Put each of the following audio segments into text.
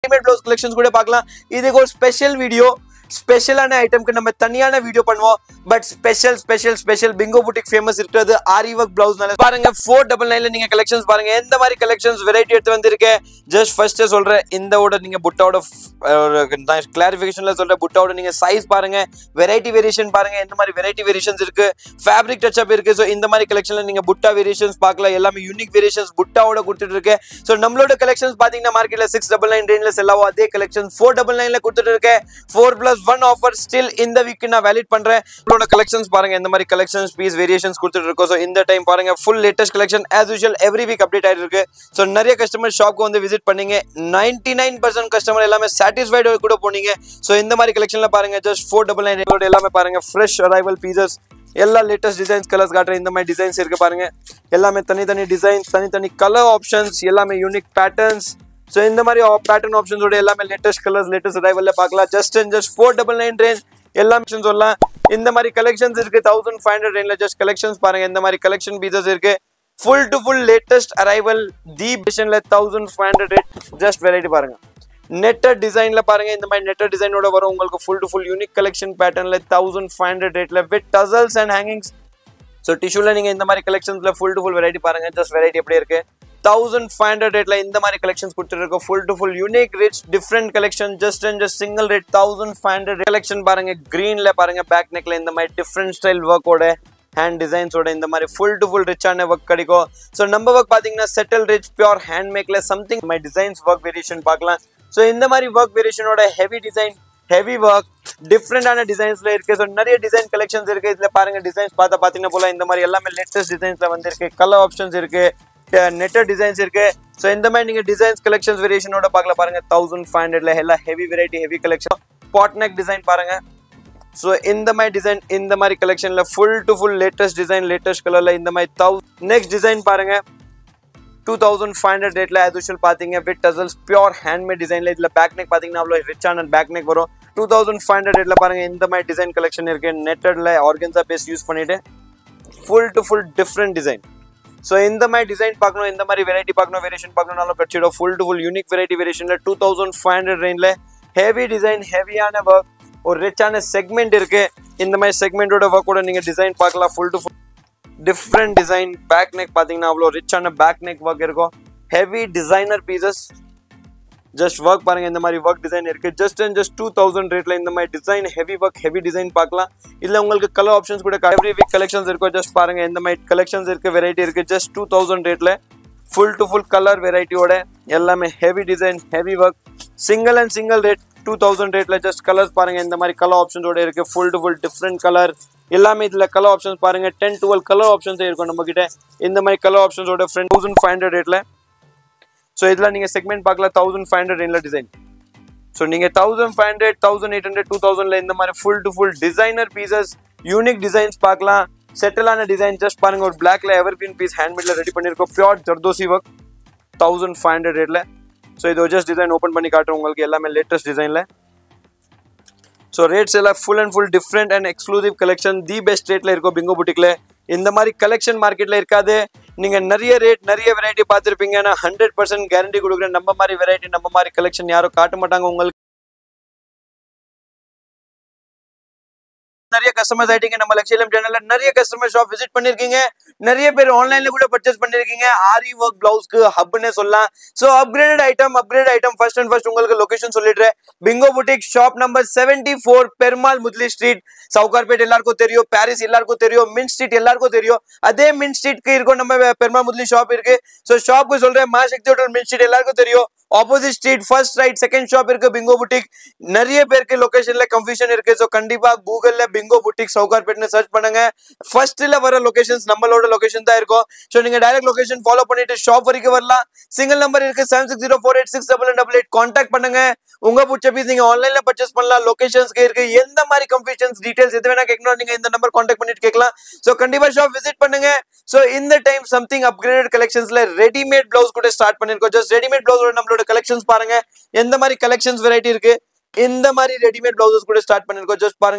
readymade blouse collections கூட பார்க்கலாம் இதுக்கு ஒரு ஸ்பெஷல் வீடியோ ஸ்பெஷலான ஐட்டம்க்கு நம்ம தனியான வீடியோ பண்ணுவோம் but special special special bingo boutique famous இருக்கிறது ஆரி ஒர்க் பிளவுஸ்னால பாருங்க ஃபோர் டபுள் நைன்ல நீங்க கலெக்ஷன்ஸ் பாருங்க எந்த மாதிரி கலெக்ஷன்ஸ் வெரைட்டி எடுத்து வந்திருக்கேன் ஜஸ்ட் ஃபர்ஸ்ட் சொல்றேன் இந்தோட நீங்க புட்டாவோட கிளாரிஃபிகேஷன்ல சொல்ற புட்டாவோட நீங்க சைஸ் பாருங்க வெரைட்டி வேரியேஷன் பாருங்க எந்த மாதிரி வெரைட்டி வேரியேஷன்ஸ் இருக்கு ஃபேப்ரிக் டச் அப் இருக்கு ஸோ இந்த மாதிரி கலெக்ஷன்ல நீங்க புட்டா வேரியேஷன்ஸ் பார்க்கலாம் எல்லாமே யூனிக் வேரியேஷன்ஸ் புட்டாவோட கொடுத்துட்டு இருக்கேன் ஸோ நம்மளோட கலெக்ஷன்ஸ் பாத்தீங்கன்னா மார்க்கெட்ல சிக்ஸ் டபுள் நைன் ரேஞ்சில் செல்லாவோ அதே கலெக்ஷன் ஃபோர் டபுள் நைன்ல கொடுத்துட்டு இருக்கேன் four plus one offer still இந்த வீக் நான் வேலிட் பண்றேன் உங்களோட கலெக்ஷன்ஸ் பாருங்க இந்த மாதிரி கலெக்ஷன்ஸ் பீஸ் வேரியேஷன்ஸ் கொடுத்துட்டு இருக்கோம் ஸோ இந்த டைம் பாருங்க full latest collection as usual every week update ஆயிட்டு இருக்கு ஸோ நிறைய கஸ்டமர் ஷாப்க்கு வந்து விசிட் பண்ணீங்க நைன்டி நைன் பர்சன்ட் கஸ்டமர் எல்லாமே சாட்டிஸ்ஃபைடு கூட போனீங்க ஸோ இந்த மாதிரி கலெக்ஷன்ல பாருங்க ஜஸ்ட் ஃபோர் டபுள் நைன் எல்லாமே பாருங்க ஃப்ரெஷ் அரைவல் பீசஸ் எல்லா லேட்டஸ்ட் டிசைன்ஸ் கலர்ஸ் காட்டுறேன் இந்த மாதிரி டிசைன்ஸ் இருக்கு பாருங்க எல்லாமே தனித்தனி டிசைன்ஸ் தனித்தனி கலர் ஆப்ஷன்ஸ் எல்லாமே யூனிக் பேட்டர்ன்ஸ் ஸோ இந்த மாதிரி பேட்டர்ன் ஆப்ஷன்ஸோட எல்லாமே லேட்டஸ்ட் கலர்ஸ் லேட்டஸ்ட் அரைவல்ல பார்க்கலாம் just and just four double nine range எல்லா ஆப்ஷன் சொல்லலாம் இந்த மாதிரி கலெக்ஷன்ஸ் இருக்கு தௌசண்ட் ஃபைவ் ஹண்ட்ரட் ரேஞ்சில் ஜஸ்ட் கலெக்ஷன்ஸ் பாருங்க இந்த மாதிரி கலெக்ஷன் பீசஸ் இருக்கு full to full latest arrival the பிஷன்ல thousand five hundred rate just variety பாருங்க நெட்டர் டிசைன்ல பாருங்க இந்த மாதிரி நெட்டர் டிசைனோட வரும் உங்களுக்கு full to full unique collection பேட்டர்ன்ல தௌசண்ட் ஃபைவ் ஹண்ட்ரட் ரேட்ல with tassels and hangings so டிஷ்யூல நீங்க இந்த மாதிரி கலெக்ஷன்ஸ்ல ஃபுல் டு ஃபுல் வெரைட்டி பாருங்க ஜஸ்ட் வெரைட்டி எப்படி இருக்கு தௌசண்ட் ஃபைவ் ஹண்ட்ரட் ரேட்ல இந்த மாதிரி கலெக்ஷன்ஸ் கொடுத்துருக்கோம் full to full unique rich different collection just and just single rate thousand five hundred collection பாருங்க கிரீன்ல பாருங்க பேக் நெக்ல இந்த மாதிரி டிஃப்ரெண்ட் ஸ்டைல் ஒர்க்கோட ஹேண்ட் டிசைன்ஸோட இந்த மாதிரி ஃபுல் டு ஃபுல் ரிச்சான ஒர்க் கிடைக்கும் ஸோ நம்ம ஒர்க் பார்த்தீங்கன்னா செட்டில் ரிச் பியூர் ஹேண்ட் மேக்ல something my designs work variation பார்க்கலாம் ஸோ இந்த மாதிரி ஒர்க் வேரியேஷனோட ஹெவி டிசைன் ஹெவி ஒர்க் டிஃப்ரெண்டான டிசைன்ஸ்ல இருக்கு ஸோ நிறைய டிசைன் கலெக்ஷன்ஸ் இருக்கு இதுல பாருங்க டிசைன்ஸ் பார்த்தா பாத்தீங்கன்னா போல இந்த மாதிரி எல்லாமே லேட்டஸ்ட் டிசைன்ஸ்ல வந்திருக்கு கலர் ஆப்ஷன்ஸ் இருக்கு நெட்டர் டிசைன்ஸ் இருக்கு ஸோ இந்த மாதிரி நீங்க டிசைன்ஸ் கலெக்ஷன்ஸ் வேரியேஷனோட பார்க்கல பாருங்க தௌசண்ட் ஃபைவ் ஹண்ட்ரட்ல எல்லாம் heavy variety heavy collection boat neck design பாருங்க ஸோ இந்த மாதிரி டிசைன் இந்த மாதிரி கலெக்ஷன்ல full to full latest design latest கலர்ல இந்த மாதிரி தௌ நெக்ஸ்ட் டிசைன் பாருங்க டூ தௌசண்ட் ஃபைவ் ஹண்ட்ரட் ரேட்ல as usual பார்த்தீங்க வித் டசல்ஸ் பியூர் ஹேண்ட்மேட் டிசைன்ல இதுல பேக் நெக் பார்த்தீங்கன்னா அவ்வளோ ரிச்சான பேக் நெக் வரும் டூ தௌசண்ட் ஃபைவ் ஹண்ட்ரட் ரேட்ல பாருங்க இந்த மாதிரி டிசைன் கலெக்ஷன் இருக்கு நெட்டட்ல ஆர்கன்ஸா பேஸ் யூஸ் பண்ணிட்டு full to full different design so இந்த மாதிரி டிசைன் பார்க்கணும் இந்த மாதிரி வெரைட்டி பார்க்கணும் வேரியேஷன் பார்க்கணும்னாலும் கிடைச்சிடும் full to full unique variety வேரியேஷன்ல டூ தௌசண்ட் ஃபைவ் ஹண்ட்ரட் ரேஞ்சில் ஹெவி டிசைன் ஹெவியான ஒர்க் ஒரு ரிச்சான செக்மெண்ட் இருக்கு இந்த மாதிரி செக்மெண்டோட ஒர்க்கோட நீங்க டிசைன் பார்க்கலாம் full to full different design back neck பார்த்தீங்கன்னா அவ்வளோ ரிச்சான பேக் நெக் ஒர்க் இருக்கும் heavy designer pieces just work பாருங்க இந்த மாதிரி ஒர்க் டிசைன் இருக்கு just and just two thousand ரேட்ல இந்த மாதிரி design heavy work heavy design பார்க்கலாம் இல்ல உங்களுக்கு கலர் ஆப்ஷன்ஸ் கூட எவ்ரி வீக் கலெக்ஷன்ஸ் இருக்கும் ஜஸ்ட் பாருங்க இந்த மாதிரி கலெக்ஷன்ஸ் இருக்கு வெரைட்டி இருக்கு ஜஸ்ட் டூ தௌசண்ட் ரேட்ல ஃபுல் டு ஃபுல் கலர் வெரைட்டியோட எல்லாமே heavy design heavy work single and single rate two thousand ரேட்ல ஜஸ்ட் கலர்ஸ் பாருங்க இந்த மாதிரி கலர் ஆப்ஷன்ஸோட இருக்கு full to full different colour எல்லாமே இதுல கலர் ஆப்ஷன்ஸ் பாருங்க டென் டுவெல் கலர் ஆப்ஷன்ஸ் இருக்கும் நம்ம கிட்ட இந்த மாதிரி கலர் ஆப்ஷன்ஸோட ஃப்ரெண்ட் தௌசண்ட் ஃபைவ் ஹண்ட்ரட் ரேட்ல ஸோ இதில் நீங்கள் செக்மெண்ட் பார்க்கலாம் தௌசண்ட் ஃபைவ் ஹண்ட்ரட் ரேஞ்சில் டிசைன் ஸோ நீங்கள் thousand five hundred thousand eight hundred two தௌசண்ட்ல இந்த மாதிரி full to full designer pieces unique designs பார்க்கலாம் செட்டிலான டிசைன் ஜஸ்ட் பாருங்க ஒரு பிளாக்ல எவர் கிரீன் பீஸ் ஹேண்ட்மேட்ல ரெடி பண்ணியிருக்கோம் pure zardozi work thousand five hundred ரேட்ல ஸோ இது ஜஸ்ட் டிசைன் ஓப்பன் பண்ணி காட்டுறோம் உங்களுக்கு எல்லாமே லேட்டஸ்ட் டிசைனில் ஸோ ரேட்ஸ் எல்லாம் full and full different and exclusive collection the best ரேட்ல இருக்கும் பிங்கோ புட்டிக்ல இந்த மாதிரி கலெக்ஷன் மார்க்கெட்ல இருக்காது நீங்க நிறைய ரேட் நிறைய வெரைட்டி பார்த்துருப்பீங்க நான் ஹண்ட்ரட் பர்சன்ட் கேரண்டி கொடுக்குறேன் நம்ம மாதிரி வெரைட்டி நம்ம மாதிரி கலெக்ஷன் யாரும் காட்ட மாட்டாங்க உங்களுக்கு நிறைய கஸ்டமர்ஸ் ஆயிட்டீங்க நம்ம லட்சியம் சேனல்ல நிறைய கஸ்டமர் ஷாப் விசிட் பண்ணிருக்கீங்க நிறைய பேர் ஆன்லைன்ல கூட பர்ச்சேஸ் பண்ணிருக்கீங்க ஆரி ஒர்க் பிளவுஸ்க்கு ஹப்னே சொல்லலாம் so upgraded item upgrade item first and first உங்களுக்கு லொகேஷன் சொல்லிடுறேன் bingo boutique shop number seventy four Perumal Mudali street Sowcarpet எல்லாருக்கும் தெரியும் பாரிஸ் எல்லாருக்கும் தெரியும் மின் ஸ்ட்ரீட் எல்லாருக்கும் தெரியும் அதே மின் ஸ்ட்ரீட்க்கு இருக்கும் நம்ம பெருமாள் முத்லி ஷாப் இருக்கு சோ ஷாப்க்கு சொல்றேன் Maa Shakti hotel mint street எல்லாருக்கும் தெரியும் opposite street first right second shop இருக்கு பிங்கோ புட்டிக் நிறைய பேருக்கு லொகேஷன்ல கன்ஃபியூஷன் இருக்கு ஸோ கண்டிப்பா கூகுள்ல பிங்கோ புட்டிக் சவுகார்பேட்னு சர்ச் பண்ணுங்க ஃபர்ஸ்ட்ல வர லொகேஷன்ஸ் நம்மளோட லொகேஷன் தான் இருக்கும் ஸோ நீங்க டைரக்ட் லொகேஷன் ஃபாலோ பண்ணிட்டு ஷாப் வரைக்கும் வரலாம் சிங்கிள் நம்பர் இருக்கு seven six zero four eight six double double eight contact பண்ணுங்க உங்க பிடிச்ச பீஸ் நீங்க ஆன்லைன்ல பர்ச்சேஸ் பண்ணலாம் லொகேஷன்ஸ்க்கு இருக்கு எந்த மாதிரி கன்ஃபியூஷன்ஸ் டீடைல்ஸ் எது வேணா கேட்கணும் நீங்க இந்த நம்பர் கான்டாக்ட் பண்ணிட்டு கேட்கலாம் ஸோ கண்டிப்பா ஷாப் விசிட் பண்ணுங்க ஸோ இந்த டைம் சம்திங் அப்கிரேடட் கலெக்ஷன்ஸ்ல ரெடிமேட் பிளவுஸ் கூட ஸ்டார்ட் பண்ணிருக்கோம் ஜஸ்ட் ரெடிமேட் பிளவுஸோட நம்மளோட கலெக்ஷன்ஸ் பாருங்க எந்த மாதிரி கலெக்ஷன்ஸ் வெரைட்டி இருக்கு இந்த மாதிரி ரெடிமேட் பிளவுசஸ் கூட ஸ்டார்ட் பண்ணிருக்கோம் ஜஸ்ட் பாருங்க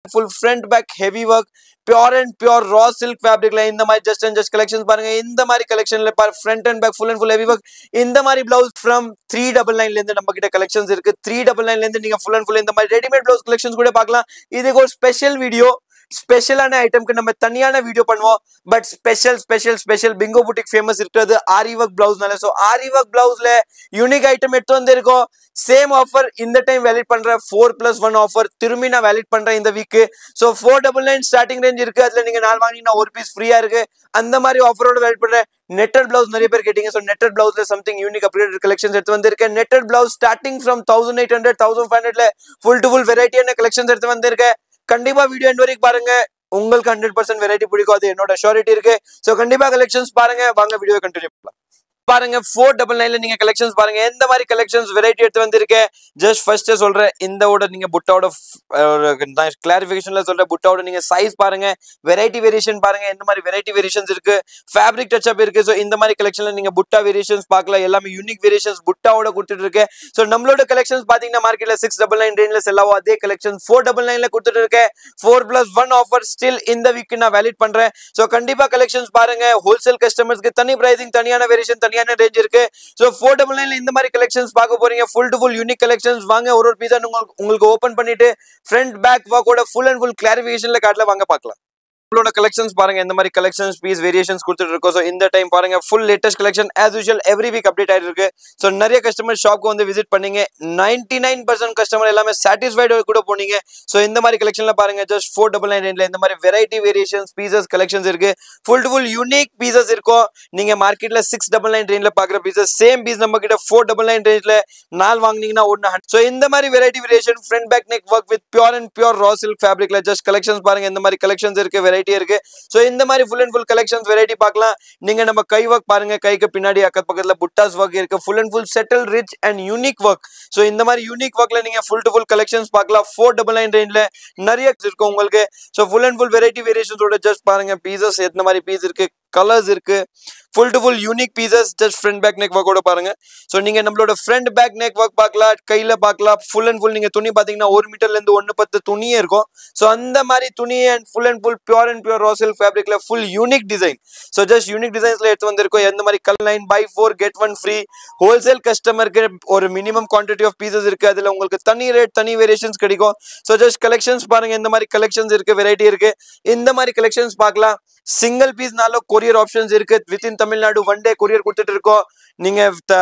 full front back heavy work pure and pure raw silk ஃபேப்ரிக்ல இந்த மாதிரி ஜஸ்ட் அண்ட் ஜஸ்ட் கலெக்ஷன்ஸ் பாருங்க இந்த மாதிரி கலெக்ஷன்ல பாரு front and back full and full heavy work இந்த மாதிரி பிளவுஸ் ஃப்ரம் த்ரீ டபுள் நைன்ல இருந்து நம்ம கிட்ட கலெக்ஷன்ஸ் இருக்கு த்ரீ டபுள் நைன்ல இருந்து நீங்க ஃபுல் அண்ட் ஃபுல் இந்த மாதிரி ரெடிமேட் பிளவுஸ் கலெக்ஷன்ஸ் கூட பார்க்கலாம் இதுக்கு ஒரு ஸ்பெஷல் வீடியோ ஸ்பெஷலான ஐட்டம்க்கு நம்ம தனியான வீடியோ பண்ணுவோம் but special special special bingo boutique famous இருக்கிறது ஆரி ஒர்க் பிளவுஸ்னால ஸோ ஆரி ஒர்க் பிளவுஸ்ல யூனிக் ஐட்டம் எடுத்து வந்திருக்கோம் சேம் ஆஃபர் இந்த டைம் வேலிட் பண்ற ஃபோர் பிளஸ் ஒன் ஆஃபர் திரும்பி நான் வேலிட் பண்றேன் இந்த வீக்கு so four double nine starting range இருக்கு அதுல நீங்க நாலு வாங்கினா ஒரு பீஸ் ஃப்ரீயா இருக்கு அந்த மாதிரி ஆஃபரோட வேலிட் பண்றேன் நெட்டட் பிளவுஸ் நிறைய பேர் கேட்டீங்க ஸோ நெட்டட் பிளவுஸ்ல சம்திங் யூனிக் அப்கிரேட் கலெக்ஷன்ஸ் எடுத்து வந்திருக்கேன் netted blouse starting from thousand eight hundred thousand five ஹண்ட்ரட்ல ஃபுல் டு ஃபுல் வெரைட்டியான கலெக்ஷன்ஸ் எடுத்து வந்திருக்கேன் கண்டிப்பா வீடியோ எண்ட் வரைக்கும் பாருங்க உங்களுக்கு ஹண்ட்ரட் பர்சன்ட் வெரைட்டி பிடிக்கும் அது என்னோட ஷூரிட்டி இருக்கு ஸோ கண்டிப்பா கலெக்ஷன்ஸ் பாருங்க வாங்க வீடியோ கண்டினியூ பண்ணலாம் பாருங்க ஃபோர் டபுள் நைன்ல நீங்க கலெக்ஷன்ஸ் பாருங்க எந்த மாதிரி கலெக்ஷன்ஸ் வெரைட்டி எடுத்து வந்திருக்கேன் ஜஸ்ட் ஃபர்ஸ்ட் சொல்றேன் இந்த ஓட நீங்க புட்டாவோட கிளாரிபிகேஷன்ல சொல்ற புட்டாவோட நீங்க சைஸ் பாருங்க வெரைட்டி வேரியேஷன் பாருங்க எந்த மாதிரி வெரைட்டி வேரியேஷன்ஸ் இருக்கு ஃபேப்ரிக் டச் அப் இருக்கு ஸோ இந்த மாதிரி கலெக்ஷன்ல நீங்க புட்டா வேரியேஷன்ஸ் பார்க்கலாம் எல்லாமே யூனிக் வேரியேஷன்ஸ் புட்டாவோட கொடுத்துட்டு இருக்கேன் ஸோ நம்மளோட கலெக்ஷன்ஸ் பாத்தீங்கன்னா மார்க்கெட்ல சிக்ஸ் டபுள் நைன் ரேஞ்சில் செல்லாவோ அதே கலெக்ஷன் ஃபோர் டபுள் நைன்ல கொடுத்துட்டு இருக்கேன் four plus one offer still இந்த வீக் நான் வேலிட் பண்றேன் ஸோ கண்டிப்பா கலெக்ஷன்ஸ் பாருங்க ஹோல்சேல் கஸ்டமர்ஸ்க்கு தனி பிரைசிங் தனியான வேரியேஷன் தனியான ரேஞ்ச் இருக்கு ஸோ ஃபோர் டபுள் நைன்ல இந்த மாதிரி கலெக்ஷன்ஸ் பார்க்க போறீங்க full to full unique collections வாங்க ஒரு ஒரு பீஸா உங்களுக்கு உங்களுக்கு ஓப்பன் பண்ணிட்டு ஃப்ரண்ட் பேக் வாக்கோட ஃபுல் அண்ட் ஃபுல் கிளாரிஃபிகேஷன்ல காட்டல வாங்க பார்க்கலாம் உங்களோட கலெக்ஷன்ஸ் பாருங்க இந்த மாதிரி கலெக்ஷன்ஸ் பீஸ் வேரியேஷன்ஸ் கொடுத்துட்டு இருக்கோம் ஸோ இந்த டைம் பாருங்க full latest collection as usual every week update ஆயிட்டு இருக்கு ஸோ நிறைய கஸ்டமர் ஷாப்க்கு வந்து விசிட் பண்ணீங்க நைன்டி நைன் பர்சன்ட் கஸ்டமர் எல்லாமே சாட்டிஸ்ஃபைடு கூட போனீங்க ஸோ இந்த மாதிரி கலெக்ஷன்ல பாருங்க ஜஸ்ட் ஃபோர் டபுள் நைன் இந்த மாதிரி வெரைட்டி வேரியேஷன்ஸ் பீசஸ் கலெக்ஷன்ஸ் இருக்கு full to full unique pieces இருக்கும் நீங்க மார்க்கெட்ல சிக்ஸ் டபுள் நைன் ரேஞ்சில் பாக்குற பீசஸ் சேம் பீஸ் நம்ம கிட்ட ஃபோர் டபுள் நைன் ரேஞ்சில் நாள் வாங்குனீங்கன்னா ஒன்று ஸோ இந்த மாதிரி variety variation front back neck work with pure and pure raw silk ஃபேப்ரிக்ல ஜஸ்ட் கலெக்ஷன்ஸ் பாருங்க இந்த மாதிரி கலெக்ஷன்ஸ் இருக்கு வெரைட்டி இருக்கு ஸோ இந்த மாதிரி full and full collections variety பார்க்கலாம் நீங்க நம்ம கை ஒர்க் பாருங்க கைக்கு பின்னாடி அக்க பக்கத்துல புட்டாஸ் ஒர்க் இருக்கு full and full subtle rich and unique work so இந்த மாதிரி யூனிக் ஒர்க்ல நீங்க ஃபுல் டு ஃபுல் கலெக்ஷன்ஸ் பார்க்கலாம் ஃபோர் டபுள் நைன் ரேஞ்சில் நிறைய இருக்கும் உங்களுக்கு so full and full variety வேரியேஷன்ஸோட ஜஸ்ட் பாருங்க பீசஸ் எந்த மாதிரி பீஸ் இருக்கு கலர்ஸ் இருக்கு full to full unique pieces just front back neck ஒர்க்கோட பாருங்க ஸோ நீங்க நம்மளோட ஃப்ரண்ட் பேக் நெக் ஒர்க் பார்க்கலாம் கையில பார்க்கலாம் ஃபுல் அண்ட் ஃபுல் நீங்க துணி பாத்தீங்கன்னா ஒரு மீட்டர்ல இருந்து ஒன்று பத்து துணியே இருக்கும் ஸோ அந்த மாதிரி துணி and full and full pure and pure ராசல் ஃபேப்ரிக்ல full unique design so just unique டிசைன்ஸ்ல எடுத்து வந்திருக்கோம் எந்த மாதிரி கல் லைன் buy four get one free wholesale கஸ்டமருக்கு ஒரு மினிமம் குவான்டிட்டி ஆஃப் பீசஸ் இருக்கு அதுல உங்களுக்கு தனி ரேட் தனி வேரியேஷன்ஸ் கிடைக்கும் ஸோ ஜஸ்ட் கலெக்ஷன்ஸ் பாருங்க இந்த மாதிரி கலெக்ஷன்ஸ் இருக்கு வெரைட்டி இருக்கு இந்த மாதிரி கலெக்ஷன்ஸ் பார்க்கலாம் சிங்கிள் பீஸ்னாலும் கொரியர் ஆப்ஷன்ஸ் இருக்கு within Tamil Nadu one day courier கொடுத்துட்டு இருக்கோம் நீங்க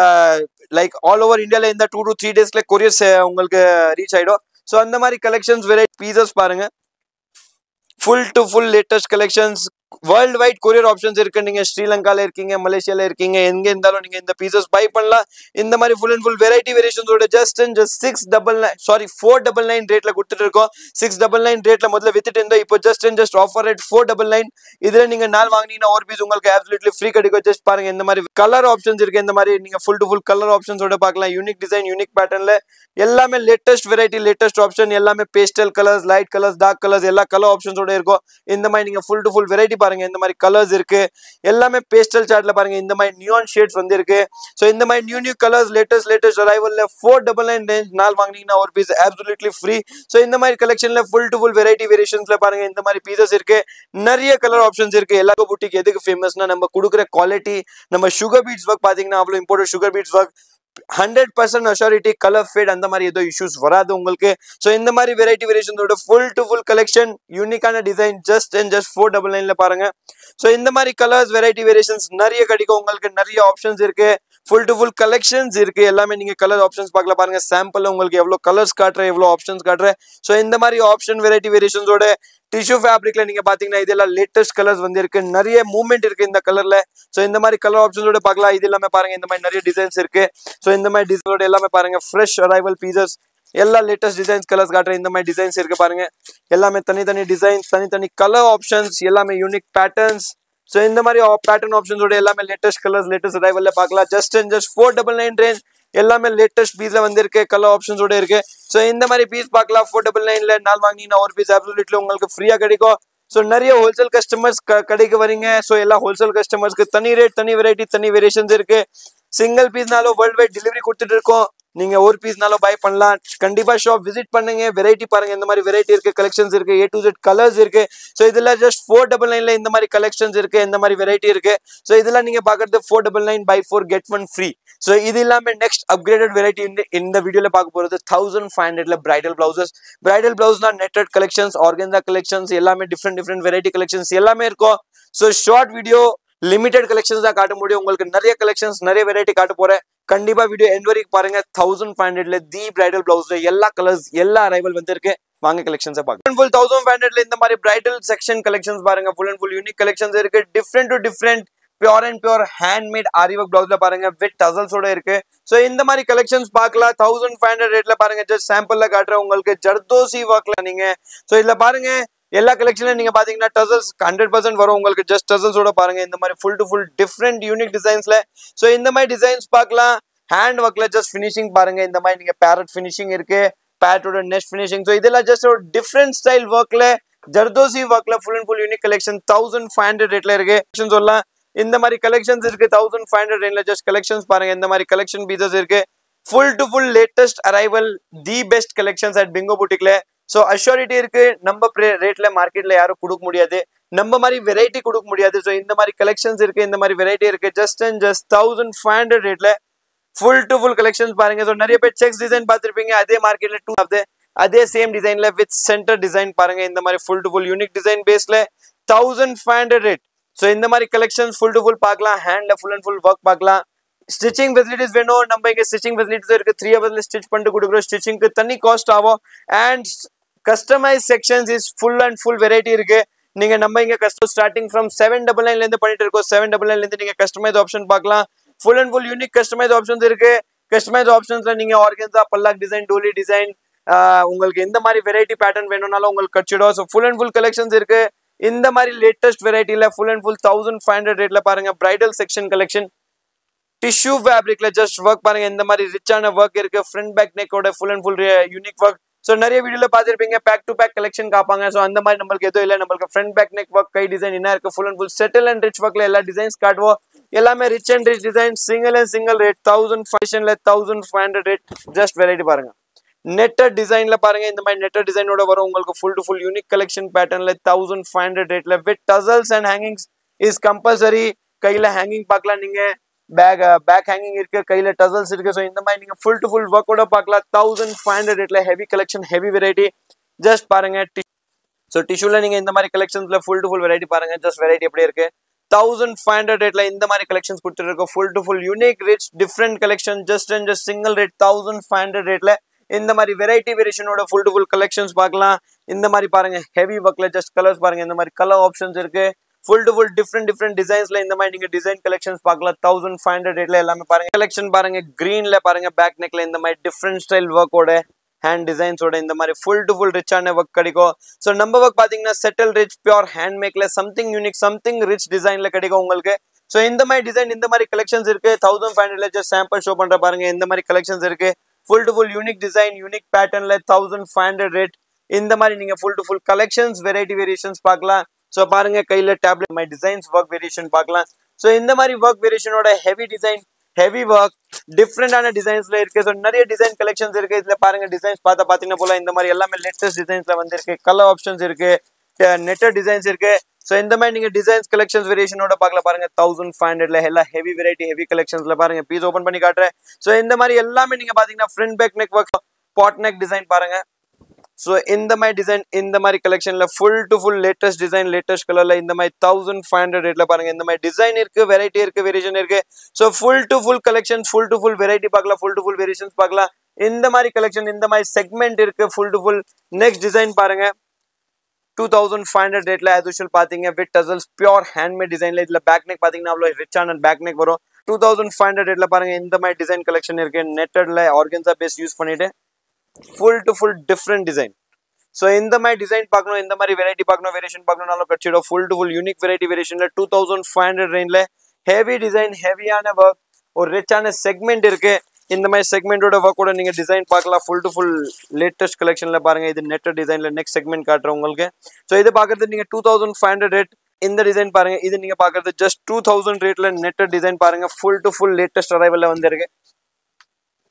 லைக் ஆல் ஓவர் இந்தியால இந்த டூ டு த்ரீ டேஸ்ல கொரியர்ஸ் உங்களுக்கு ரீச் ஆயிடும் ஸோ அந்த மாதிரி கலெக்ஷன்ஸ் வெரைட்டி பீசஸ் பாருங்க full to full latest collections world wide courier options இருக்கு நீங்க ஸ்ரீலங்கால இருக்கீங்க மலேசியால இருக்கீங்க எங்க இருந்தாலும் நீங்க இந்த பீசஸ் பை பண்ணலாம் இந்த மாதிரி ஃபுல் அண்ட் ஃபுல் வெரைட்டி வேரியேஷன்ஸோட just and just six double nine sari four double nine ரேட்ல கொடுத்துட்டு இருக்கோம் சிக்ஸ் டபுள் நைன் ரேட்ல முதல்ல வித்துட்டு இருந்தோம் இப்போ just and just offer rate four double nine இதுல நீங்க நாள் வாங்கினீங்கன்னா ஒரு பீஸ் உங்களுக்கு absolutely ஃப்ரீ கிடைக்கும் ஜஸ்ட் பாருங்க இந்த மாதிரி கலர் ஆப்ஷன்ஸ் இருக்கு இந்த மாதிரி நீங்க ஃபுல் டு ஃபுல் கலர் ஆப்ஷன்ஸோட பார்க்கலாம் யூனிக் டிசைன் யூனிக் பேட்டர்ன்ல எல்லாமே லேட்டஸ்ட் வெரைட்டி லேட்டஸ்ட் ஆப்ஷன் எல்லாமே pastel colours light colours dark colours எல்லா கலர் ஆப்ஷன்ஸோட இருக்கும் இந்த மாதிரி நீங்க ஃபுல் டு ஃபுல் வெரைட்டி பாருங்க இந்த மாதிரி கலர்ஸ் இருக்கு எல்லாமே பேஸ்டல் சார்ட்ல பாருங்க இந்த மாதிரி நியான் ஷேட்ஸ் வந்து இருக்கு ஸோ இந்த மாதிரி new new colours latest latest அரைவல்ல ஃபோர் டபுள் நைன் ரேஞ்ச் நாள் வாங்கினீங்கன்னா ஒரு பீஸ் absolutely ஃப்ரீ ஸோ இந்த மாதிரி கலெக்ஷன்ல ஃபுல் டு ஃபுல் வெரைட்டி வேரியேஷன்ஸ்ல பாருங்க இந்த மாதிரி பீசஸ் இருக்கு நிறைய கலர் ஆப்ஷன்ஸ் இருக்கு எல்லா புட்டிக் எதுக்கு ஃபேமஸ்னா நம்ம கொடுக்குற குவாலிட்டி நம்ம சுகர் பீட்ஸ் ஒர்க் பாத்தீங்கன்னா அவ்வளோ important sugar beads work hundred percent assurity colour fade அந்த மாதிரி ஏதோ இஷ்யூஸ் வராது உங்களுக்கு ஸோ இந்த மாதிரி வெரைட்டி வேரியேஷனோட ஃபுல் டு ஃபுல் கலெக்ஷன் யூனிக்கான design just and just four double நைன்ல பாருங்க ஸோ இந்த மாதிரி கலர்ஸ் வெரைட்டி வேரியேஷன்ஸ் நிறைய கிடைக்கும் உங்களுக்கு நிறைய ஆப்ஷன்ஸ் இருக்கு ஃபுல் டு ஃபுல் கலெக்ஷன்ஸ் இருக்கு எல்லாமே நீங்க கலர் ஆப்ஷன்ஸ் பார்க்கல பாருங்க சாம்பிள் உங்களுக்கு எவ்வளோ கலர்ஸ் காட்டுறேன் எவ்வளோ ஆப்ஷன்ஸ் காட்டுறேன் ஸோ இந்த மாதிரி ஆப்ஷன் வெரைட்டி வேரியேஷன்ஸோட டிஷ்யூ ஃபேப்ரிக்ல நீங்க பாத்தீங்கன்னா இதெல்லாம் லேட்டஸ்ட் கலர்ஸ் வந்து இருக்கு நிறைய மூவ்மெண்ட் இருக்கு இந்த கலர்ல ஸோ இந்த மாதிரி கலர் ஆப்ஷன்ஸோட பார்க்கலாம் இது எல்லாமே பாருங்க இந்த மாதிரி நிறைய டிசைன்ஸ் இருக்கு ஸோ இந்த மாதிரி டிசைனோட எல்லாமே பாருங்க ஃப்ரெஷ் அரைவல் பீசஸ் எல்லா லேட்டஸ்ட் டிசைன்ஸ் கலர்ஸ் காட்டுறேன் இந்த மாதிரி டிசைன்ஸ் இருக்கு பாருங்க எல்லாமே தனித்தனி டிசைன்ஸ் தனித்தனி கலர் ஆப்ஷன்ஸ் எல்லாமே யூனிக் பேட்டர்ன்ஸ் ஸோ இந்த மாதிரி பேட்டர்ன் ஆப்ஷன்ஸோட எல்லாமே லேட்டஸ்ட் கலர்ஸ் லேட்டஸ்ட் அரைவல்ல பார்க்கலாம் just and just four double nine range எல்லாமே லேட்டஸ்ட் பீஸ்ல வந்திருக்கு கலர் ஆப்ஷன்ஸோட இருக்கு ஸோ இந்த மாதிரி பீஸ் பார்க்கலாம் ஃபோர் டபுள் நைன்ல நாள் வாங்கினீங்கன்னா ஒரு பீஸ் அப்சல்யூட்லி உங்களுக்கு ஃப்ரீயா கிடைக்கும் ஸோ நிறைய ஹோல்சேல் கஸ்டமர்ஸ் கடைக்கு வரீங்க ஸோ எல்லா ஹோல்சேல் கஸ்டமர்ஸ்க்கு தனி ரேட் தனி வெரைட்டி தனி வேரியேஷன்ஸ் இருக்கு சிங்கிள் பீஸ்னாலும் வேர்ல்ட் வைட் டெலிவரி கொடுத்துட்டு இருக்கோம் நீங்க ஒரு பீஸ்னாலும் பை பண்ணலாம் கண்டிப்பா ஷாப் விசிட் பண்ணுங்க வெரைட்டி பாருங்க இந்த மாதிரி வெரைட்டி இருக்கு கலெக்ஷன்ஸ் இருக்கு ஏ டு ஜெட் கலர்ஸ் இருக்கு ஸோ இதுல ஜஸ்ட் ஃபோர் டபுள் நைன்ல இந்த மாதிரி கலெக்ஷன்ஸ் இருக்கு இந்த மாதிரி வெரைட்டி இருக்கு ஸோ இதெல்லாம் நீங்க பாக்குறது four double nine buy four get one free so இது இல்லாம நெக்ஸ்ட் அப்கிரேடட் வெரைட்டி இந்த வீடியோல பார்க்க போறது தௌசண்ட் ஃபைவ் ஹண்ட்ரட்ல பிரைடல் பிளவுசஸ் பிரைடல் பிளவுஸ்னா நெட்டட் கலெக்ஷன்ஸ் ஆர்கன்ஸா கலெக்ஷன்ஸ் எல்லாமே டிஃப்ரெண்ட் டிஃப்ரெண்ட் வெரைட்டி கலெக்ஷன்ஸ் எல்லாமே இருக்கும் so short video limited collections தான் காட்ட முடியும் உங்களுக்கு நிறைய கலெக்ஷன்ஸ் நிறைய வெரைட்டி காட்ட போறேன் கண்டிப்பா வீடியோ எண்ட் வரைக்கும் பாருங்க தௌசண்ட் ஃபைவ் ஹண்ட்ரட்ல தி பிரைடல் பிளவுஸ்ல எல்லா கலர்ஸ் எல்லா அரைவல் வந்திருக்கு வாங்க கலெக்ஷன்ஸை பார்க்க ஃபுல் தௌசண்ட் ஃபைவ் ஹண்ட்ரட்ல இந்த மாதிரி பிரைடல் செக்ஷன் கலெக்ஷன்ஸ் பாருங்க full and full unique collections இருக்கு different to different pure and pure handmade aari work பிளவுஸ்ல பாருங்க வித் டசல்ஸோட இருக்கு ஸோ இந்த மாதிரி கலெக்ஷன்ஸ் பார்க்கலாம் தௌசண்ட் ஃபைவ் ஹண்ட்ரட் ரேட்ல பாருங்க ஜஸ்ட் சாம்பிள்ல காட்டுறேன் உங்களுக்கு ஜர்தோசி ஒர்க்ல நீங்க ஸோ இதுல பாருங்க எல்லா கலெக்ஷன்ல நீங்க பாத்தீங்கன்னா டசல்ஸ் ஹண்ட்ரட் பர்சன்ட் வரும் உங்களுக்கு ஜஸ்ட் டசல்ஸோட பாருங்க இந்த மாதிரி full to full different unique டிசைன்ஸ்ல ஸோ இந்த மாதிரி டிசைன்ஸ் பார்க்கலாம் ஹேண்ட் ஒர்க்ல ஜஸ்ட் ஃபினிஷிங் பாருங்க இந்த மாதிரி நீங்க பேரட் ஃபினிஷிங் இருக்கு பேரட்டோட நெஸ்ட் ஃபினிஷிங் ஸோ இதெல்லாம் ஜஸ்ட் ஒரு டிஃப்ரெண்ட் ஸ்டைல் ஒர்க்ல ஜர்தோசி ஒர்க்ல full and full unique collection thousand five hundred ரேட்ல இருக்கு சொல்லலாம் இந்த மாதிரி கலெக்ஷன்ஸ் இருக்கு தௌசண்ட் ஃபைவ் ஹண்ட்ரட் ரேட்ல ஜஸ்ட் கலெக்ஷன்ஸ் பாருங்க இந்த மாதிரி கலெக்ஷன் பீசஸ் இருக்கு full to full latest arrival the best collections at Bingo புட்டிக்ல ஸோ அஷ்யூரிட்டி இருக்கு நம்ம ரேட்ல மார்க்கெட்ல யாரும் கொடுக்க முடியாது நம்ம மாதிரி வெரைட்டி கொடுக்க முடியாது ஸோ இந்த மாதிரி கலெக்ஷன்ஸ் இருக்கு இந்த மாதிரி வெரைட்டி இருக்கு just and just thousand five hundred ரேட்ல ஃபுல் டு ஃபுல் கலெக்ஷன்ஸ் பாருங்க ஸோ நிறைய பேர் செக்ஸ் டிசைன் பார்த்துருப்பீங்க அதே மார்க்கெட்ல டூ ஆஃப் அதே சேம் டிசைன்ல வித் சென்டர் டிசைன் பாருங்க இந்த மாதிரி full to full unique design பேஸ்ல thousand five hundred rate so இந்த மாதிரி கலெக்ஷன்ஸ் ஃபுல் டு ஃபுல் பார்க்கலாம் ஹேண்ட்ல ஃபுல் அண்ட் ஃபுல் ஒர்க் பார்க்கலாம் ஸ்டிச்சிங் ஃபெசிலிட்டிஸ் வேணும் நம்ம இங்க ஸ்டிச்சிங் ஃபெசிலிட்டிஸ் இருக்கு த்ரீ ஹவர்ஸ்ல ஸ்டிச் பண்ணிட்டு கொடுக்குறோம் ஸ்டிச்சிங்க்கு தனி காஸ்ட் ஆகும் and customise sections is full and full variety இருக்கு நீங்க நம்ம இங்க custom starting from seven double நைன்ல இருந்து பண்ணிட்டு இருக்கோம் செவன் டபுள் நைன்ல இருந்து நீங்க கஸ்டமைஸ் ஆப்ஷன் பார்க்கலாம் full and full unique customise options இருக்கு கஸ்டமைஸ் ஆப்ஷன்ஸ்ல நீங்க ஆர்கன்ஸா பல்லாக் டிசைன் டோலி டிசைன் உங்களுக்கு எந்த மாதிரி வெரைட்டி பேட்டர்ன் வேணும்னாலும் உங்களுக்கு கட்சிடும் so full and full collections இருக்கு இந்த மாதிரி லேட்டஸ்ட் வெரைட்டில full and full thousand five hundred ரேட்ல பாருங்க பிரைடல் செக்ஷன் கலெக்ஷன் டிஷ்யூ ஃபேப்ரிக்ல ஜஸ்ட் ஒர்க் பாருங்க இந்த மாதிரி ரிச்சான ஒர்க் இருக்கு ஃப்ரண்ட் பேக் நெக்கோட full and full unique work so நிறைய வீடியோல பார்த்துருப்பீங்க பேக் டு பேக் கலெக்ஷன் காப்பாங்க ஸோ அந்த மாதிரி நம்மளுக்கு எதுவும் இல்லை நம்மளுக்கு ஃப்ரண்ட் பேக் நெக் ஒர்க் கை டிசைன் என்ன இருக்கு full and full subtle and rich ஒர்க்ல எல்லா டிசைன்ஸ் காட்டுவோம் எல்லாமே rich and rich design single and single rate thousand ஃபைவ்ல thousand five hundred rate just variety பாருங்க நெட்டர் டிசைன்ல பாருங்க இந்த மாதிரி நெட்டர் டிசைனோட வரும் உங்களுக்கு full to full unique collection பேட்டர்ன்ல தௌசண்ட் ஃபைவ் ஹண்ட்ரட் ரேட்ல with tassels and hangings is compulsory கையில ஹேங்கிங் பார்க்கலாம் நீங்க பேக் பேக் ஹேங்கிங் இருக்கு கையில டசல்ஸ் இருக்கு ஸோ இந்த மாதிரி நீங்க ஃபுல் டு ஃபுல் ஒர்க்கோட பார்க்கலாம் தௌசண்ட் ஃபைவ் ஹண்ட்ரட் ரேட்ல heavy collection heavy variety just பாருங்க ஸோ டிஷ்யூல நீங்க இந்த மாதிரி கலெக்ஷன்ஸ்ல ஃபுல் டு ஃபுல் வெரைட்டி பாருங்க ஜஸ்ட் வெரைட்டி எப்படி இருக்கு தௌசண்ட் ஃபைவ் ஹண்ட்ரட் ரேட்ல இந்த மாதிரி கலெக்ஷன்ஸ் கொடுத்துருக்கோம் full to full unique rich different collection just and just single rate thousand five hundred ரேட்ல இந்த மாதிரி வெரைட்டி வேரியேஷனோட ஃபுல் டு ஃபுல் கலெக்ஷன்ஸ் பார்க்கலாம் இந்த மாதிரி பாருங்க ஹெவி ஒர்க்ல ஜஸ்ட் கலர்ஸ் பாருங்க இந்த மாதிரி கலர் ஆப்ஷன்ஸ் இருக்கு full to full different different டிசைன்ஸ்ல இந்த மாதிரி நீங்க டிசைன் கலெக்ஷன்ஸ் பார்க்கலாம் தௌசண்ட் ஃபைவ் ஹண்ட்ரட் ரேட்ல எல்லாமே பாருங்க கலெக்ஷன் பாருங்க கிரீன்ல பாருங்க பேக் நெக்ல இந்த மாதிரி டிஃப்ரெண்ட் ஸ்டைல் ஒர்க்கோட ஹேண்ட் டிசைன்ஸோட இந்த மாதிரி ஃபுல் டு ஃபுல் ரிச்சான ஒர்க் கிடைக்கும் ஸோ நம்ம ஒர்க் பார்த்தீங்கன்னா செட்டில் ரிச் பியூர் ஹேண்ட் மேக்ல சம்திங் யூனிக் சம்திங் ரிச் டிசைன்ல கிடைக்கும் உங்களுக்கு ஸோ இந்த மாதிரி டிசைன் இந்த மாதிரி கலெக்ஷன்ஸ் இருக்கு தௌசண்ட் ஃபைவ் ஹண்ட்ரட்ல ஜஸ்ட் சாம்பிள் ஷோ பண்ற பாருங்க இந்த மாதிரி கலெக்ஷன்ஸ் இருக்கு full to full unique design unique பேட்டர்ன்ல தௌசண்ட் ஃபைவ் ஹண்ட்ரட் ரேட் இந்த மாதிரி நீங்க full to full collections variety variations பார்க்கலாம் ஸோ பாருங்க கையில tablet my designs work variation பார்க்கலாம் ஸோ இந்த மாதிரி ஒர்க் வேரியேஷனோட ஹெவி டிசைன் ஹெவி ஒர்க் டிஃப்ரெண்டான டிசைன்ஸ்ல இருக்கு ஸோ நிறைய டிசைன் கலெக்ஷன்ஸ் இருக்கு இதுல பாருங்க டிசைன்ஸ் பார்த்தா பாத்தீங்கன்னா போல இந்த மாதிரி எல்லாமே லேட்டஸ்ட் டிசைன்ஸ்ல வந்து இருக்கு கலர் ஆப்ஷன்ஸ் இருக்கு நெட்டர் டிசைன்ஸ் இருக்கு ஸோ இந்த மாதிரி நீங்க டிசைன்ஸ் கலெக்ஷன்ஸ் வேரியேஷனோட பார்க்கல பாருங்க தௌசண்ட் ஃபைவ் ஹண்ட்ரட்ல எல்லாம் ஹெவி வெரைட்டி ஹெவி கலெக்ஷன்ஸ்ல பாருங்க பீஸ் ஓப்பன் பண்ணி காட்டுறேன் ஸோ இந்த மாதிரி எல்லாமே நீங்க பாத்தீங்கன்னா front back neck work boat neck design பாருங்க ஸோ இந்த மாதிரி டிசைன் இந்த மாதிரி கலெக்ஷன்ல full to full latest design latest கலர்ல இந்த மாதிரி தௌசண்ட் ஃபைவ் ஹண்ட்ரட் ரேட்ல பாருங்க இந்த மாதிரி டிசைன் இருக்கு வெரைட்டி இருக்கு வேரியேஷன் இருக்கு so full to full collection full to full variety பார்க்கலாம் ஃபுல் டு ஃபுல் வேரியேஷன்ஸ் பார்க்கலாம் இந்த மாதிரி கலெக்ஷன் இந்த மாதிரி செக்மெண்ட் இருக்கு full to full next design பாருங்க டூ தௌசண்ட் ஃபைவ் ஹண்ட்ரட் ரேட்ல as usual பாத்தீங்க வித் டசல்ஸ் பியூர் ஹேண்ட்மேட் டிசைன்ல இதுல பேக் நெக் பாத்தீங்கன்னா அவ்வளோ ரிச்சான பேக் நெக் வரும் டூ தௌசண்ட் ஃபைவ் ஹண்ட்ரட் ரேட்ல பாருங்க இந்த மாதிரி டிசைன் கலெக்ஷன் இருக்கு நெட்டட்ல ஆர்கன்ஸா பேஸ் யூஸ் பண்ணிட்டு full to full different design so இந்த மாதிரி டிசைன் பார்க்கணும் இந்த மாதிரி வெரைட்டி பார்க்கணும் வேரியேஷன் பார்க்கணும்னாலும் கட்சிடும் full to full unique variety வேரியேஷன்ல டூ தௌசண்ட் ஃபைவ் ஹண்ட்ரட் ரேஞ்சில் ஹெவி டிசைன் ஹெவியான ஒர்க் ஒரு ரிச்சான செக்மெண்ட் இருக்கு இந்த மாதிரி செக்மெண்டோட ஒர்க்கோட நீங்க டிசைன் பார்க்கலாம் ஃபுல் டு ஃபுல் லேட்டஸ்ட் கலெக்ஷன்ல பாருங்க இது நெட் டிசைன்ல நெக்ஸ்ட் செக்மெண்ட் காட்டுறேன் உங்களுக்கு ஸோ இது பார்க்கறது நீங்க two thousand five hundred rate இந்த டிசைன் பாருங்க இது நீங்க பார்க்கறது ஜஸ்ட் டூ தௌசண்ட் ரேட்ல நெட் டிசைன் பாருங்க ஃபுல் டு ஃபுல் லேட்டஸ்ட் அரைவல்ல வந்திருக்கு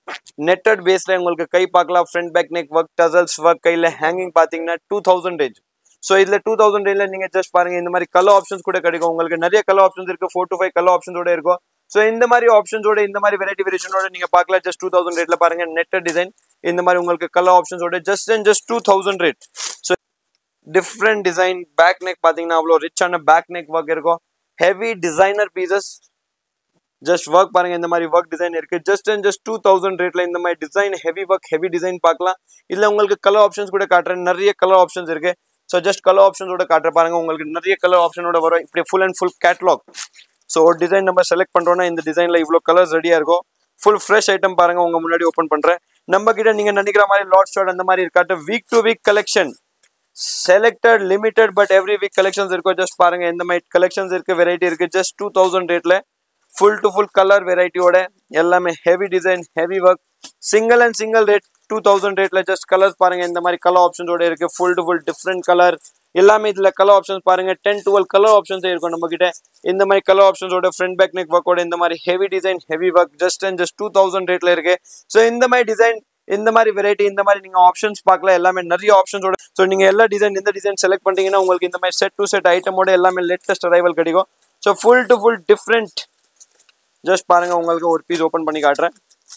நெட்டட் பேஸ்ல உங்களுக்கு கை பார்க்கலாம் front back neck work tassels work கையில ஹேங்கிங் பாத்தீங்கன்னா டூ தௌசண்ட் ரேஞ்ச் ஸோ இதுல டூ தௌசண்ட் ரேஞ்சில நீங்க ஜஸ்ட் பாருங்க இந்த மாதிரி கலர் ஆப்ஷன்ஸ் கூட கிடைக்கும் உங்களுக்கு நிறைய கலர் ஆப்ஷன்ஸ் இருக்கு ஃபோர் டு ஃபைவ் கலர் ஆப்ஷன்ஸோட இருக்கும் ஸோ இந்த மாதிரி ஆப்ஷன்ஸோட இந்த மாதிரி வெரைட்டி வெரிஷனோட நீங்க பார்க்கலாம் ஜஸ்ட் டூ தௌசண்ட் ரேட்ல பாருங்க நெட்டட் டிசைன் இந்த மாதிரி உங்களுக்கு கலர் ஆப்ஷன்ஸோட just and just two thousand rate so different design back neck பாத்தீங்கன்னா அவ்வளோ ரிச்சான பேக் நெக் ஒர்க் இருக்கும் heavy designer pieces just work பாருங்க இந்த மாதிரி ஒர்க் டிசைன் இருக்கு just and just two thousand ரேட்ல இந்த மாதிரி design heavy work heavy design பார்க்கலாம் இல்ல உங்களுக்கு கலர் ஆப்ஷன்ஸ் கூட காட்டுறேன் நிறைய கலர் ஆப்ஷன்ஸ் இருக்கு ஸோ ஜஸ்ட் கலர் ஆப்ஷன்ஸோட காட்டுற பாருங்க உங்களுக்கு நிறைய கலர் ஆப்ஷனோட வரும் இப்படி full and full catalogue so ஒரு டிசைன் நம்ம செலக்ட் பண்றோம்னா இந்த டிசைன்ல இவ்வளோ கலர்ஸ் ரெடியா இருக்கும் ஃபுல் ஃப்ரெஷ் ஐட்டம் பாருங்க உங்க முன்னாடி ஓப்பன் பண்றேன் நம்ம கிட்ட நீங்க நினைக்கிற மாதிரி லாட் ஷாட் அந்த மாதிரி இருக்காட்டு week to week collection selected limited but every week collections இருக்கும் ஜஸ்ட் பாருங்க இந்த மாதிரி கலெக்ஷன்ஸ் இருக்கு வெரைட்டி இருக்கு ஜஸ்ட் டூ தௌசண்ட் ரேட்ல ஃபுல் டு ஃபுல் கலர் வெரைட்டியோட எல்லாமே heavy design heavy work single and single rate two thousand ரேட்ல ஜஸ்ட் கலர்ஸ் பாருங்க இந்த மாதிரி கலர் ஆப்ஷன்ஸோட இருக்கு full to full different colour எல்லாமே இதுல கலர் ஆப்ஷன்ஸ் பாருங்க டென் டுவெல் கலர் ஆப்ஷன்ஸ் இருக்கும் நம்ம கிட்ட இந்த மாதிரி கலர் ஆப்ஷன்ஸோட ஃப்ரண்ட் பேக் நெக் ஒர்க்கோட இந்த மாதிரி heavy design heavy work just and just two thousand ரேட்ல இருக்கு ஸோ இந்த மாதிரி டிசைன் இந்த மாதிரி வெரைட்டி இந்த மாதிரி நீங்க ஆப்ஷன்ஸ் பார்க்கலாம் எல்லாமே நிறைய ஆப்ஷன்ஸோட ஸோ நீங்க எல்லா டிசைன் இந்த டிசைன் செலக்ட் பண்ணீங்கன்னா உங்களுக்கு இந்த மாதிரி செட் டு செட் ஐட்டமோட எல்லாமே லேட்டஸ்ட் அரைவல் கிடைக்கும் so full to full different just பாருங்க உங்களுக்கு ஒரு பீஸ் ஓப்பன் பண்ணி காட்டுறேன்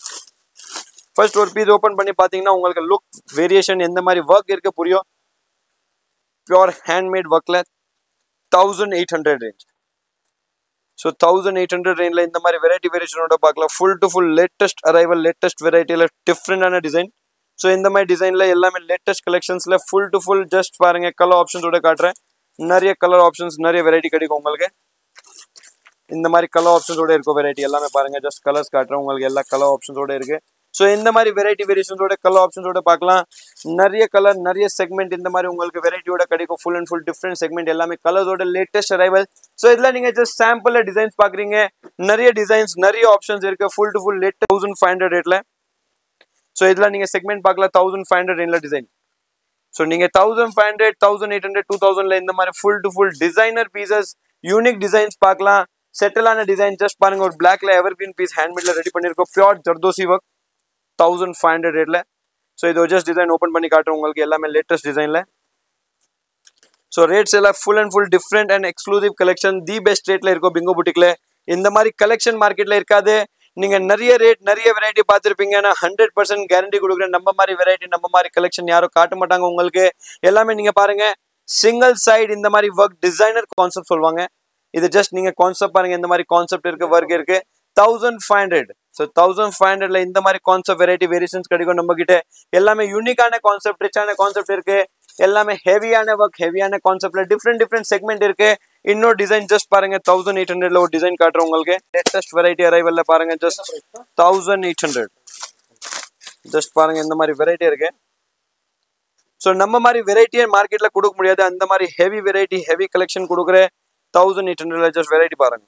ஃபர்ஸ்ட் ஒரு பீஸ் ஓப்பன் பண்ணி பார்த்தீங்கன்னா உங்களுக்கு லுக் வேரியேஷன் எந்த மாதிரி ஒர்க் இருக்கு புரியும் பியோர் ஹேண்ட்மேட் ஒர்க்ல thousand eight hundred range so thousand eight hundred ரேஞ்சில் இந்த மாதிரி வெரைட்டி வேரியேஷனோட பார்க்கலாம் full to full latest arrival latest வெரைட்டியில் டிஃப்ரெண்டான டிசைன் ஸோ இந்த மாதிரி டிசைனில் எல்லாமே லேட்டஸ்ட் கலெக்ஷன்ஸில் ஃபுல் டு ஃபுல் ஜஸ்ட் பாருங்க கலர் ஆப்ஷன்ஸோட காட்டுறேன் நிறைய கலர் ஆப்ஷன்ஸ் நிறைய வெரைட்டி கிடைக்கும் உங்களுக்கு இந்த மாதிரி கலர் ஆப்ஷன்ஸோட இருக்கும் வெரைட்டி எல்லாமே பாருங்க ஜஸ்ட் கலர்ஸ் காட்டுறேன் உங்களுக்கு எல்லா கலர் ஆப்ஷன்ஸோட இருக்கு ஸோ இந்த மாதிரி வெரைட்டி வேரியேஷன்ஸோட கலர் ஆப்ஷன்ஸோட பார்க்கலாம் நிறைய கலர் நிறைய செக்மெண்ட் இந்த மாதிரி உங்களுக்கு வெரைட்டியோட கிடைக்கும் full and full different segment எல்லாமே கலர்ஸோட லேட்டஸ்ட் அரைவல் ஸோ இதில் நீங்கள் ஜஸ்ட் சாம்பிள் டிசைன்ஸ் பார்க்குறீங்க நிறைய டிசைன்ஸ் நிறைய ஆப்ஷன்ஸ் இருக்கு full to full late thousand five hundred ரேட்ல ஸோ இதில் நீங்கள் செக்மெண்ட் பார்க்கலாம் தௌசண்ட் ஃபைவ் ஹண்ட்ரட் ரேஞ்சில் டிசைன் ஸோ நீங்கள் thousand five hundred thousand eight hundred two தௌசண்ட்ல இந்த மாதிரி full to full designer pieces unique designs பார்க்கலாம் செட்டிலான டிசைன் ஜஸ்ட் பாருங்க ஒரு பிளாக்ல எவர் கிரீன் பீஸ் ஹேண்ட்மேட்ல ரெடி பண்ணிருக்கோம் pure zardozi work thousand five hundred ரேட்ல ஸோ இது ஜஸ்ட் டிசைன் ஓப்பன் பண்ணி காட்டுறோம் உங்களுக்கு எல்லாமே லேட்டஸ்ட் டிசைன்ல ஸோ ரேட்ஸ் எல்லாம் full and full different and exclusive collection the best ரேட்ல இருக்கும் பிங்கோ புட்டிக்ல இந்த மாதிரி கலெக்ஷன் மார்க்கெட்ல இருக்காது நீங்க நிறைய ரேட் நிறைய வெரைட்டி பார்த்துருப்பீங்க நான் ஹண்ட்ரட் பர்சன்ட் கேரண்டி கொடுக்குறேன் நம்ம மாதிரி வெரைட்டி நம்ம மாதிரி கலெக்ஷன் யாரும் காட்ட மாட்டாங்க உங்களுக்கு எல்லாமே நீங்க பாருங்க சிங்கிள் சைடு இந்த மாதிரி ஒர்க் டிசைனர் கான்செப்ட் சொல்லுவாங்க இது ஜஸ்ட் நீங்க கான்செப்ட் பாருங்க இந்த மாதிரி கான்செப்ட் இருக்கு ஒர்க் இருக்கு thousand five hundred so thousand five ஹண்ட்ரட்ல இந்த மாதிரி கான்செப்ட் வெரைட்டி வேரியேஷன்ஸ் கிடைக்கும் நம்ம கிட்ட எல்லாமே யூனிக்கான கான்செப்ட் ரிச்சான கான்செப்ட் இருக்கு எல்லாமே ஹெவியான ஒர்க் ஹெவியான கான்செப்ட்ல டிஃப்ரெண்ட் டிஃப்ரெண்ட் செக்மெண்ட் இருக்கு இன்னொரு டிசைன் ஜஸ்ட் பாருங்க தௌசண்ட் எயிட் ஹண்ட்ரட்ல ஒரு டிசைன் காட்டுறேன் உங்களுக்கு லேட்டஸ்ட் வெரைட்டி அரைவல்ல பாருங்க just thousand eight hundred just பாருங்க இந்த மாதிரி வெரைட்டி இருக்கு ஸோ நம்ம மாதிரி வெரைட்டியே மார்க்கெட்ல கொடுக்க முடியாது அந்த மாதிரி ஹெவி வெரைட்டி ஹெவி கலெக்ஷன் கொடுக்குற தௌசண்ட் எயிட் ஹண்ட்ரட்ல ஜஸ்ட் வெரைட்டி பாருங்க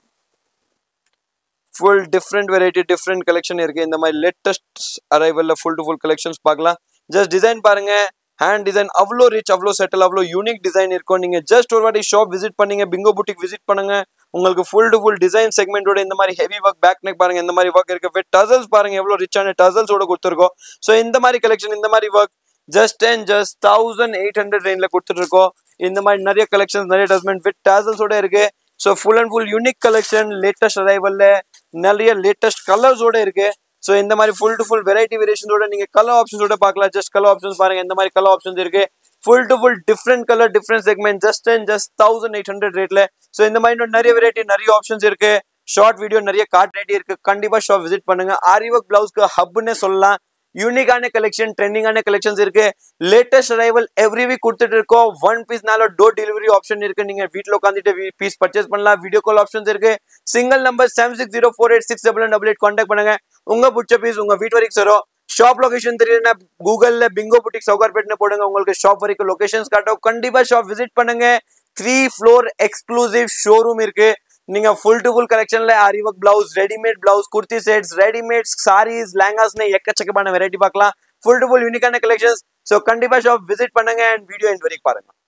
full different variety different collection இருக்கு இந்த மாதிரி லேட்டஸ்ட் அரைவல்ல ஃபுல் டு ஃபுல் கலெக்ஷன்ஸ் பார்க்கலாம் ஜஸ்ட் டிசைன் பாருங்க ஹேண்ட் டிசைன் அவ்வளோ ரிச் அவ்வளோ செட்டில் அவ்வளோ யூனிக் டிசைன் இருக்கும் நீங்க ஜஸ்ட் ஒரு வாட்டி ஷாப் விசிட் பண்ணீங்க பிங்கோ புட்டிக் விசிட் பண்ணுங்க உங்களுக்கு ஃபுல் டு ஃபுல் டிசைன் செக்மெண்டோட இந்த மாதிரி ஹெவி ஒர்க் பேக் நெக் பாருங்க இந்த மாதிரி ஒர்க் இருக்கு வித் டசல்ஸ் பாருங்க எவ்வளோ ரிச்சான டசல்ஸோட கொடுத்துருக்கோம் ஸோ இந்த மாதிரி கலெக்ஷன் இந்த மாதிரி work just and just thousand eight hundred ரேஞ்சில் கொடுத்துட்டு இருக்கோம் இந்த மாதிரி நிறைய கலெக்ஷன்ஸ் நிறைய டஸ்மெண்ட் வித் டசல்ஸோட இருக்கு so full and full unique collection latest அரைவல்ல நிறைய லேட்டஸ்ட் கலர்ஸோட இருக்கு ஸோ இந்த மாதிரி ஃபுல் டு ஃபுல் வெரைட்டி வேரியேஷனோட நீங்க கலர் ஆப்ஷன்ஸோட பார்க்கலாம் ஜஸ்ட் கலர் ஆப்ஷன்ஸ் பாருங்க இந்த மாதிரி கலர் ஆப்ஷன்ஸ் இருக்கு full to full different colour different segment just and just thousand eight hundred ரேட்ல ஸோ இந்த மாதிரி இன்னும் நிறைய வெரைட்டி நிறைய ஆப்ஷன்ஸ் இருக்கு ஷார்ட் வீடியோ நிறைய கார்ட் ரெடி இருக்கு கண்டிப்பா ஷாப் விசிட் பண்ணுங்க ஆரி ஒர்க் பிளவுஸ்க்கு ஹப்னே சொல்லலாம் யூனிக்கான கலெக்ஷன் ட்ரெண்டிங்கான கலெக்ஷன்ஸ் இருக்கு லேட்டஸ்ட் அரைவல் எவ்ரி வீக் கொடுத்துட்டு இருக்கோம் ஒன் பீஸ்னால டோர் டெலிவரி ஆப்ஷன் இருக்கு நீங்க வீட்டில் உட்காந்துட்டு பீஸ் பர்ச்சேஸ் பண்ணலாம் வீடியோ கால் ஆப்ஷன்ஸ் இருக்கு single number seven six zero four eight six double double eight contact பண்ணுங்க உங்க பிடிச்ச பீஸ் உங்க வீட்டு வரைக்கும் வரும் ஷாப் லொகேஷன் தெரியலனா கூகுள்ல பிங்கோ புட்டிக் சவுகார்பேட்னு போடுங்க உங்களுக்கு ஷாப் வரைக்கும் லொகேஷன்ஸ் காட்டும் கண்டிப்பா ஷாப் விசிட் பண்ணுங்க த்ரீ ஃப்ளோர் எக்ஸ்க்ளூசிவ் ஷோரூம் இருக்கு நீங்க ஃபுல் டு ஃபுல் கலெக்ஷன்ல aari work blouse readymade blouse kurti sets readymade sarees லேங்காஸ்னு எக்கச்சக்கமான வெரைட்டி பார்க்கலாம் ஃபுல் டு ஃபுல் யூனிக்கான கலெக்ஷன்ஸ் ஸோ கண்டிப்பா ஷாப் விசிட் பண்ணுங்க அண்ட் வீடியோ எண்ட் வரைக்கும் பாருங்க